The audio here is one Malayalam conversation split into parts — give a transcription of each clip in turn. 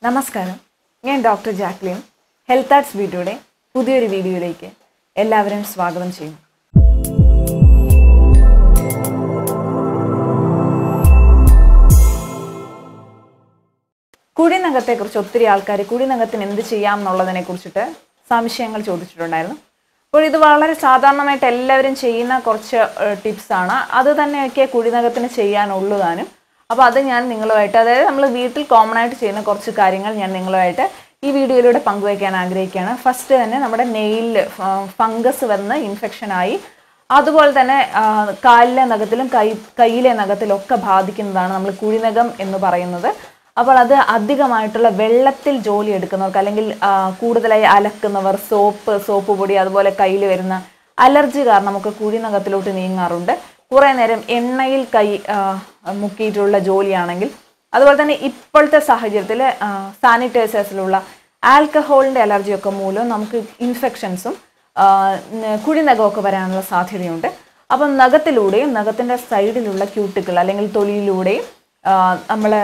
നമസ്കാരം ഞാൻ ഡോക്ടർ ജാക്ലിൻ ഹെൽത്ത് ആർട്സ് ബ്യൂട്ടിയുടെ പുതിയൊരു വീഡിയോയിലേക്ക് എല്ലാവരും സ്വാഗതം ചെയ്യുന്നു കുഴിനഖത്തെക്കുറിച്ച് ഒത്തിരി ആൾക്കാർ കുഴിനഖത്തിന് എന്ത് ചെയ്യാം എന്നുള്ളതിനെ കുറിച്ചിട്ട് സംശയങ്ങൾ ചോദിച്ചിട്ടുണ്ടായിരുന്നു അപ്പോൾ ഇത് വളരെ സാധാരണമായിട്ട് എല്ലാവരും ചെയ്യുന്ന കുറച്ച് ടിപ്സ് ആണ് അത് തന്നെയൊക്കെ കുഴിനഖത്തിന് ചെയ്യാനുള്ളൂ താനും അപ്പോൾ അത് ഞാൻ നിങ്ങളുമായിട്ട് അതായത് നമ്മൾ വീട്ടിൽ കോമൺ ആയിട്ട് ചെയ്യുന്ന കുറച്ച് കാര്യങ്ങൾ ഞാൻ നിങ്ങളുമായിട്ട് ഈ വീഡിയോയിലൂടെ പങ്കുവയ്ക്കാൻ ആഗ്രഹിക്കുകയാണ് ഫസ്റ്റ് തന്നെ നമ്മുടെ നെയിലിൽ ഫംഗസ് വന്ന് ഇൻഫെക്ഷനായി അതുപോലെ തന്നെ ആ, കാലിലെ നഖത്തിലും കൈ കയ്യിലെ നഖത്തിലും ഒക്കെ ബാധിക്കുന്നതാണ് നമ്മൾ കുഴിനഖം എന്ന് പറയുന്നത് അപ്പോൾ അത് അധികമായിട്ടുള്ള വെള്ളത്തിൽ ജോലി എടുക്കുന്നവർക്ക് അല്ലെങ്കിൽ ആ, കൂടുതലായി അലക്കുന്നവർ സോപ്പ് സോപ്പ് പൊടി അതുപോലെ കയ്യിൽ വരുന്ന അലർജി കാരണം ഒക്കെ കുഴിനഖത്തിലോട്ട് നീങ്ങാറുണ്ട് കുറേ നേരം എണ്ണയിൽ കൈ ആ, മുക്കിയിട്ടുള്ള ജോലിയാണെങ്കിൽ അതുപോലെ തന്നെ ഇപ്പോഴത്തെ സാഹചര്യത്തിൽ സാനിറ്റൈസേഴ്സിലുള്ള ആൽക്കഹോളിൻ്റെ അലർജിയൊക്കെ മൂലം നമുക്ക് ഇൻഫെക്ഷൻസും കുഴിനഖമൊക്കെ വരാനുള്ള സാധ്യതയുണ്ട് അപ്പം നഖത്തിലൂടെയും നഖത്തിൻ്റെ സൈഡിലുള്ള ക്യൂട്ടിക്കിൾ അല്ലെങ്കിൽ തൊലിയിലൂടെയും നമ്മൾ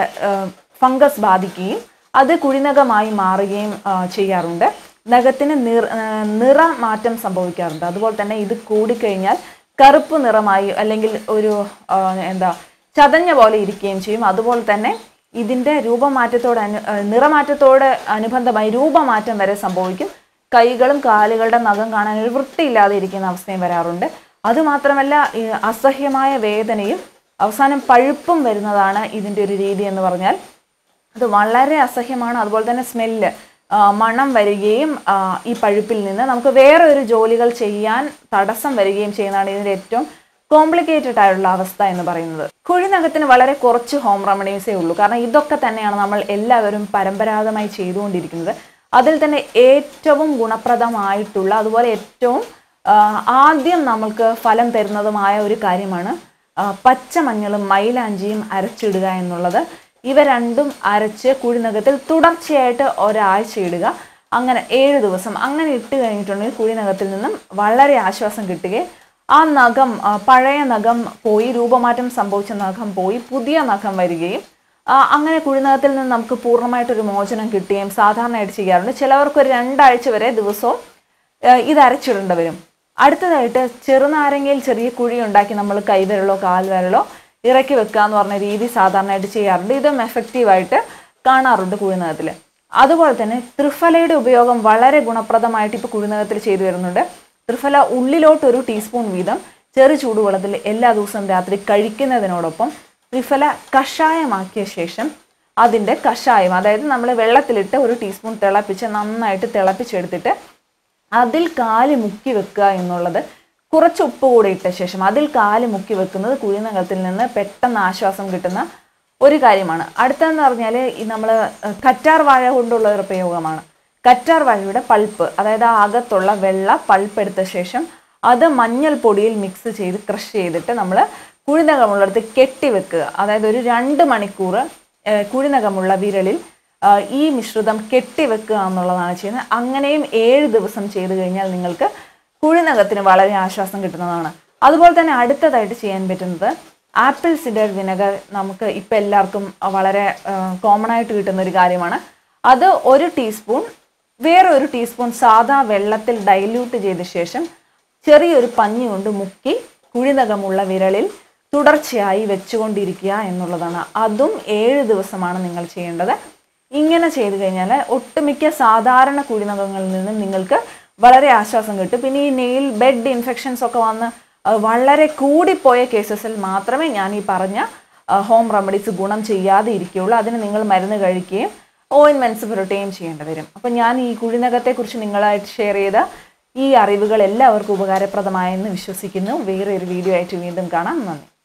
ഫംഗസ് ബാധിക്കുകയും അത് കുഴിനഖമായി മാറുകയും ആ, ചെയ്യാറുണ്ട് നഖത്തിന് നിറ ആ, നിറമാറ്റം സംഭവിക്കാറുണ്ട് അതുപോലെ തന്നെ ഇത് കൂടിക്കഴിഞ്ഞാൽ കറുപ്പ് നിറമായി അല്ലെങ്കിൽ ഒരു ആ, എന്താ ചതഞ്ഞ പോലെ ഇരിക്കുകയും ചെയ്യും അതുപോലെ തന്നെ ഇതിൻ്റെ രൂപമാറ്റത്തോട് അനു ആ, നിറമാറ്റത്തോട് അനുബന്ധമായി രൂപമാറ്റം വരെ സംഭവിക്കും കൈകളും കാലുകളുടെ നഖം കാണാൻ ഒരു വൃത്തിയില്ലാതെ ഇരിക്കുന്ന അവസ്ഥയും വരാറുണ്ട് അതുമാത്രമല്ല ഈ അസഹ്യമായ വേദനയും അവസാനം പഴുപ്പും വരുന്നതാണ് ഇതിൻ്റെ ഒരു രീതി എന്ന് പറഞ്ഞാൽ അത് വളരെ അസഹ്യമാണ് അതുപോലെ തന്നെ സ്മെല്ല് മണം വരികയും ആ, ഈ പഴുപ്പിൽ നിന്ന് നമുക്ക് വേറെ ഒരു ജോലികൾ ചെയ്യാൻ തടസ്സം വരികയും ചെയ്യുന്നതാണ് ഇതിൻ്റെ ഏറ്റവും കോംപ്ലിക്കേറ്റഡ് ആയിട്ടുള്ള അവസ്ഥ എന്ന് പറയുന്നത് കുഴിനകത്തിന് വളരെ കുറച്ച് ഹോം റെമഡീസേ ഉള്ളൂ കാരണം ഇതൊക്കെ തന്നെയാണ് നമ്മൾ എല്ലാവരും പരമ്പരാഗതമായി ചെയ്തുകൊണ്ടിരിക്കുന്നത് അതിൽ തന്നെ ഏറ്റവും ഗുണപ്രദമായിട്ടുള്ള അതുപോലെ ഏറ്റവും ആ, ആദ്യം നമ്മൾക്ക് ഫലം തരുന്നതുമായ ഒരു കാര്യമാണ് ആ, പച്ചമഞ്ഞളും മൈലാഞ്ചിയും അരച്ചിടുക എന്നുള്ളത് ഇവ രണ്ടും അരച്ച് കുഴിനകത്തിൽ തുടർച്ചയായിട്ട് ഒരാഴ്ച ഇടുക അങ്ങനെ ഏഴ് ദിവസം അങ്ങനെ ഇട്ട് കഴിഞ്ഞിട്ടുണ്ടെങ്കിൽ കുഴിനകത്തിൽ നിന്നും വളരെ ആശ്വാസം കിട്ടുകയും ആ നഖം ആ, പഴയ നഖം പോയി രൂപമാറ്റം സംഭവിച്ച നഖം പോയി പുതിയ നഖം വരികയും ആ, അങ്ങനെ കുഴിനകത്തിൽ നിന്ന് നമുക്ക് പൂർണ്ണമായിട്ടൊരു മോചനം കിട്ടുകയും സാധാരണയായിട്ട് ചെയ്യാറുണ്ട് ചിലവർക്ക് ഒരു രണ്ടാഴ്ച വരെ ദിവസവും ഏഹ് ഇത് അരച്ചിടേണ്ടി വരും അടുത്തതായിട്ട് ചെറുനാരങ്ങയിൽ ചെറിയ കുഴി ഉണ്ടാക്കി നമ്മൾ കൈവിരലോ കാൽവിരലോ ഇറക്കി വെക്കുക എന്ന് പറഞ്ഞ രീതി സാധാരണയായിട്ട് ചെയ്യാറുണ്ട് ഇതും എഫക്റ്റീവായിട്ട് കാണാറുണ്ട് കുഴിനകത്തിൽ അതുപോലെ തന്നെ ത്രിഫലയുടെ ഉപയോഗം വളരെ ഗുണപ്രദമായിട്ട് ഇപ്പോൾ കുഴിനകത്തിൽ ചെയ്തു വരുന്നുണ്ട് ത്രിഫല ഉള്ളിലോട്ട് ഒരു ടീസ്പൂൺ വീതം ചെറു ചൂടുവെള്ളത്തിൽ എല്ലാ ദിവസവും രാത്രി കഴിക്കുന്നതിനോടൊപ്പം ത്രിഫല കഷായമാക്കിയ ശേഷം അതിൻ്റെ കഷായം അതായത് നമ്മൾ വെള്ളത്തിലിട്ട് ഒരു ടീസ്പൂൺ തിളപ്പിച്ച് നന്നായിട്ട് തിളപ്പിച്ചെടുത്തിട്ട് അതിൽ കാല് മുക്കി വെക്കുക എന്നുള്ളത് കുറച്ച് ഉപ്പ് കൂടെ ഇട്ട ശേഷം അതിൽ കാല് മുക്കി വെക്കുന്നത് കുഴിനകത്തിൽ നിന്ന് പെട്ടെന്ന് ആശ്വാസം കിട്ടുന്ന ഒരു കാര്യമാണ് അടുത്തതെന്ന് പറഞ്ഞാൽ ഈ നമ്മൾ കറ്റാർ വാഴ കൊണ്ടുള്ള ഒരു പ്രയോഗമാണ് കറ്റാർ വാഴയുടെ പൾപ്പ് അതായത് ആ അകത്തുള്ള വെള്ള പൾപ്പ് എടുത്ത ശേഷം അത് മഞ്ഞൾപ്പൊടിയിൽ മിക്സ് ചെയ്ത് ക്രഷ് ചെയ്തിട്ട് നമ്മൾ കുഴിനകമുള്ളിടത്ത് കെട്ടിവെക്കുക അതായത് ഒരു രണ്ട് മണിക്കൂർ ഏഹ്, കുഴിനകമുള്ള വിരലിൽ ആ, ഈ മിശ്രിതം കെട്ടിവെക്കുക എന്നുള്ളതാണ് ചെയ്യുന്നത് അങ്ങനെയും ഏഴ് ദിവസം ചെയ്തു കഴിഞ്ഞാൽ നിങ്ങൾക്ക് കുഴിനകത്തിന് വളരെ ആശ്വാസം കിട്ടുന്നതാണ് അതുപോലെ തന്നെ അടുത്തതായിട്ട് ചെയ്യാൻ പറ്റുന്നത് ആപ്പിൾ സിഡർ വിനെഗർ നമുക്ക് ഇപ്പം എല്ലാവർക്കും വളരെ കോമൺ ആയിട്ട് കിട്ടുന്ന ഒരു കാര്യമാണ് അത് ഒരു ടീസ്പൂൺ വേറെ ഒരു ടീസ്പൂൺ സാദാ വെള്ളത്തിൽ ഡൈല്യൂട്ട് ചെയ്ത ശേഷം ചെറിയൊരു പഞ്ഞി കൊണ്ട് മുക്കി കുഴിനകമുള്ള വിരലിൽ തുടർച്ചയായി വെച്ചുകൊണ്ടിരിക്കുക എന്നുള്ളതാണ് അതും ഏഴ് ദിവസമാണ് നിങ്ങൾ ചെയ്യേണ്ടത് ഇങ്ങനെ ചെയ്തു കഴിഞ്ഞാൽ ഒട്ടുമിക്ക സാധാരണ കുഴിനകങ്ങളിൽ നിന്നും നിങ്ങൾക്ക് വളരെ ആശ്വാസം കിട്ടും പിന്നെ ഈ നെയിൽ ബെഡ് ഇൻഫെക്ഷൻസ് ഒക്കെ വന്ന് അത് വളരെ കൂടിപ്പോയ കേസസിൽ മാത്രമേ ഞാൻ ഈ പറഞ്ഞ ഹോം റെമഡീസ് ഗുണം ചെയ്യാതെ ഇരിക്കുകയുള്ളൂ അതിന് നിങ്ങൾ മരുന്ന് കഴിക്കുകയും ഓയിൻമെൻറ്റ്സ് പുരട്ടുകയും ചെയ്യേണ്ടി വരും അപ്പം ഞാൻ ഈ കുഴിനകത്തെക്കുറിച്ച് നിങ്ങളായിട്ട് ഷെയർ ചെയ്ത ഈ അറിവുകൾ എല്ലാവർക്കും ഉപകാരപ്രദമായെന്ന് വിശ്വസിക്കുന്നു വേറെ ഒരു വീഡിയോ ആയിട്ട് വീണ്ടും കാണാം നന്ദി